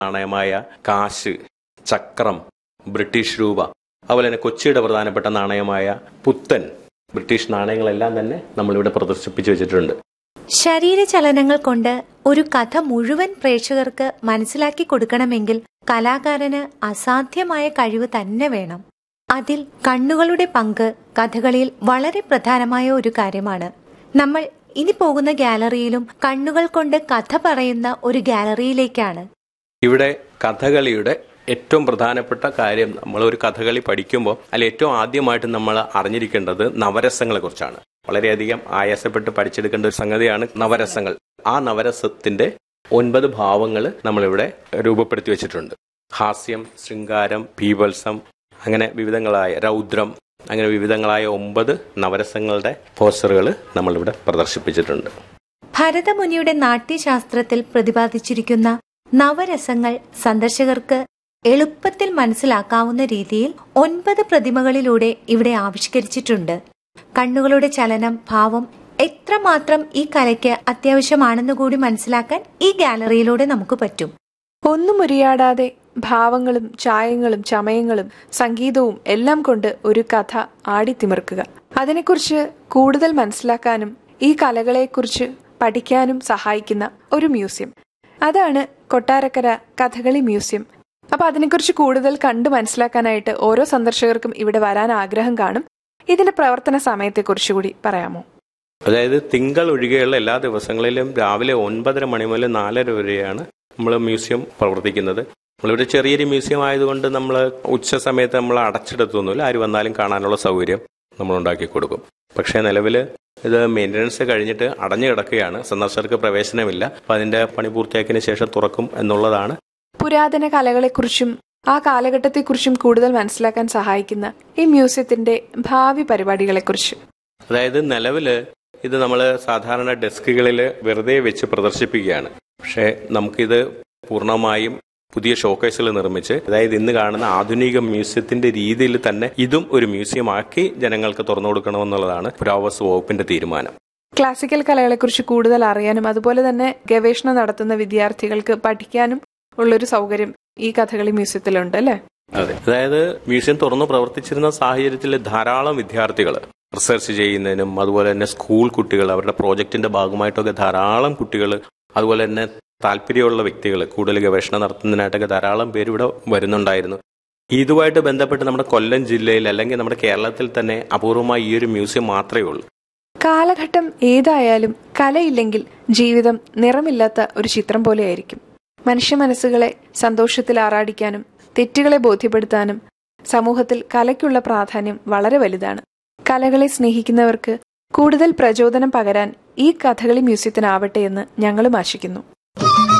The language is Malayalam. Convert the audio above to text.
നാണയമായ കാശ് ചക്രം ബ്രിട്ടീഷ് രൂപ അതുപോലെ തന്നെ കൊച്ചിയുടെ പ്രധാനപ്പെട്ട നാണയമായ പുത്തൻ ബ്രിട്ടീഷ് നാണയങ്ങളെല്ലാം തന്നെ നമ്മളിവിടെ പ്രദർശിപ്പിച്ചു വെച്ചിട്ടുണ്ട് ശരീരചലനങ്ങൾ കൊണ്ട് ഒരു കഥ മുഴുവൻ പ്രേക്ഷകർക്ക് മനസ്സിലാക്കി കൊടുക്കണമെങ്കിൽ കലാകാരന് അസാധ്യമായ കഴിവ് തന്നെ വേണം അതിൽ കണ്ണുകളുടെ പങ്ക് കഥകളിയിൽ വളരെ പ്രധാനമായ ഒരു കാര്യമാണ് നമ്മൾ ഇനി പോകുന്ന ഗാലറിയിലും കണ്ണുകൾ കൊണ്ട് കഥ പറയുന്ന ഒരു ഗാലറിയിലേക്കാണ് ഇവിടെ കഥകളിയുടെ ഏറ്റവും പ്രധാനപ്പെട്ട കാര്യം നമ്മൾ ഒരു കഥകളി പഠിക്കുമ്പോൾ അതിൽ ഏറ്റവും ആദ്യമായിട്ട് നമ്മൾ അറിഞ്ഞിരിക്കേണ്ടത് നവരസങ്ങളെ കുറിച്ചാണ് വളരെയധികം ആയാസപ്പെട്ട് പഠിച്ചെടുക്കേണ്ട ഒരു സംഗതിയാണ് നവരസങ്ങൾ ആ നവരസത്തിന്റെ ഒൻപത് ഭാവങ്ങൾ നമ്മളിവിടെ രൂപപ്പെടുത്തി വെച്ചിട്ടുണ്ട് ഹാസ്യം ശൃംഗാരം പീവത്സം അങ്ങനെ വിവിധങ്ങളായ രൗദ്രം അങ്ങനെ വിവിധങ്ങളായ ഒമ്പത് നവരസങ്ങളുടെ പോസ്റ്ററുകൾ നമ്മളിവിടെ പ്രദർശിപ്പിച്ചിട്ടുണ്ട് ഭരതമുനിയുടെ നാട്യശാസ്ത്രത്തിൽ പ്രതിപാദിച്ചിരിക്കുന്ന നവരസങ്ങൾ സന്ദർശകർക്ക് എളുപ്പത്തിൽ മനസ്സിലാക്കാവുന്ന രീതിയിൽ ഒൻപത് പ്രതിമകളിലൂടെ ഇവിടെ ആവിഷ്കരിച്ചിട്ടുണ്ട് കണ്ണുകളുടെ ചലനം ഭാവം എത്രമാത്രം ഈ കലയ്ക്ക് അത്യാവശ്യമാണെന്ന് കൂടി മനസ്സിലാക്കാൻ ഈ ഗാലറിയിലൂടെ നമുക്ക് പറ്റും ഒന്നും ഉരിയാടാതെ ഭാവങ്ങളും ചായങ്ങളും ചമയങ്ങളും സംഗീതവും എല്ലാം കൊണ്ട് ഒരു കഥ ആടിത്തിമിർക്കുക അതിനെക്കുറിച്ച് കൂടുതൽ മനസ്സിലാക്കാനും ഈ കലകളെക്കുറിച്ച് പഠിക്കാനും സഹായിക്കുന്ന ഒരു മ്യൂസിയം അതാണ് കൊട്ടാരക്കര കഥകളി മ്യൂസിയം അപ്പൊ അതിനെക്കുറിച്ച് കൂടുതൽ കണ്ടു മനസ്സിലാക്കാനായിട്ട് ഓരോ സന്ദർശകർക്കും ഇവിടെ വരാൻ ആഗ്രഹം കാണും ഇതിന്റെ പ്രവർത്തന സമയത്തെക്കുറിച്ച് കൂടി പറയാമോ അതായത് തിങ്കൾ ഒഴികെയുള്ള എല്ലാ ദിവസങ്ങളിലും രാവിലെ ഒൻപതര മണി മുതൽ നാലര വരെയാണ് നമ്മൾ മ്യൂസിയം പ്രവർത്തിക്കുന്നത് നമ്മളിവിടെ ചെറിയൊരു മ്യൂസിയം ആയതുകൊണ്ട് നമ്മൾ ഉച്ച സമയത്ത് നമ്മൾ അടച്ചിടത്തൊന്നുമില്ല ആര് വന്നാലും കാണാനുള്ള സൗകര്യം നമ്മൾ ഉണ്ടാക്കി കൊടുക്കും പക്ഷേ നിലവിൽ ഇത് മെയിൻ്റനൻസ് കഴിഞ്ഞിട്ട് അടഞ്ഞു കിടക്കുകയാണ് സന്ദർശകർക്ക് പ്രവേശനമില്ല അപ്പം അതിൻ്റെ പണി പൂർത്തിയാക്കിയതിന് ശേഷം തുറക്കും എന്നുള്ളതാണ് പുരാതന കലകളെക്കുറിച്ചും ആ കാലഘട്ടത്തെക്കുറിച്ചും കൂടുതൽ മനസ്സിലാക്കാൻ സഹായിക്കുന്ന ഈ മ്യൂസിയത്തിന്റെ ഭാവി പരിപാടികളെക്കുറിച്ച് അതായത് നിലവിൽ ഇത് നമ്മൾ സാധാരണ ഡെസ്കുകളിൽ വെറുതെ വെച്ച് പ്രദർശിപ്പിക്കുകയാണ് പക്ഷേ നമുക്കിത് പൂർണ്ണമായും പുതിയ ഷോക്കേസുകൾ നിർമ്മിച്ച് അതായത് ഇന്ന് കാണുന്ന ആധുനിക മ്യൂസിയത്തിന്റെ രീതിയിൽ തന്നെ ഇതും ഒരു മ്യൂസിയം ആക്കി ജനങ്ങൾക്ക് തുറന്നു കൊടുക്കണമെന്നുള്ളതാണ് പുരാവസ്തു വകുപ്പിന്റെ തീരുമാനം ക്ലാസിക്കൽ കലകളെക്കുറിച്ച് കൂടുതൽ അറിയാനും അതുപോലെ തന്നെ ഗവേഷണം നടത്തുന്ന വിദ്യാർത്ഥികൾക്ക് പഠിക്കാനും ഉള്ളൊരു സൗകര്യം ഈ കഥകളി മ്യൂസിയത്തിലുണ്ട് അല്ലേ അതെ അതായത് മ്യൂസിയം തുറന്നു പ്രവർത്തിച്ചിരുന്ന സാഹചര്യത്തിൽ ധാരാളം വിദ്യാർത്ഥികൾ റിസർച്ച് ചെയ്യുന്നതിനും അതുപോലെ തന്നെ സ്കൂൾ കുട്ടികൾ അവരുടെ പ്രോജക്റ്റിന്റെ ഭാഗമായിട്ടൊക്കെ ധാരാളം കുട്ടികൾ അതുപോലെ തന്നെ താല്പര്യമുള്ള വ്യക്തികൾ കൂടുതൽ ഗവേഷണം നടത്തുന്നതിനായിട്ടൊക്കെ ധാരാളം പേര് ഇവിടെ വരുന്നുണ്ടായിരുന്നു ഇതുമായിട്ട് ബന്ധപ്പെട്ട് നമ്മുടെ കൊല്ലം ജില്ലയിൽ അല്ലെങ്കിൽ നമ്മുടെ കേരളത്തിൽ തന്നെ അപൂർവമായി ഈ ഒരു മ്യൂസിയം മാത്രമേ ഉള്ളൂ കാലഘട്ടം ഏതായാലും കലയില്ലെങ്കിൽ ജീവിതം നിറമില്ലാത്ത ഒരു ചിത്രം പോലെയായിരിക്കും മനുഷ്യ മനസ്സുകളെ സന്തോഷത്തിൽ ആറാടിക്കാനും തെറ്റുകളെ ബോധ്യപ്പെടുത്താനും സമൂഹത്തിൽ കലയ്ക്കുള്ള പ്രാധാന്യം വളരെ വലുതാണ് കലകളെ സ്നേഹിക്കുന്നവർക്ക് കൂടുതൽ പ്രചോദനം പകരാൻ ഈ കഥകളി മ്യൂസിയത്തിനാവട്ടെ എന്ന് ഞങ്ങളും ആശിക്കുന്നു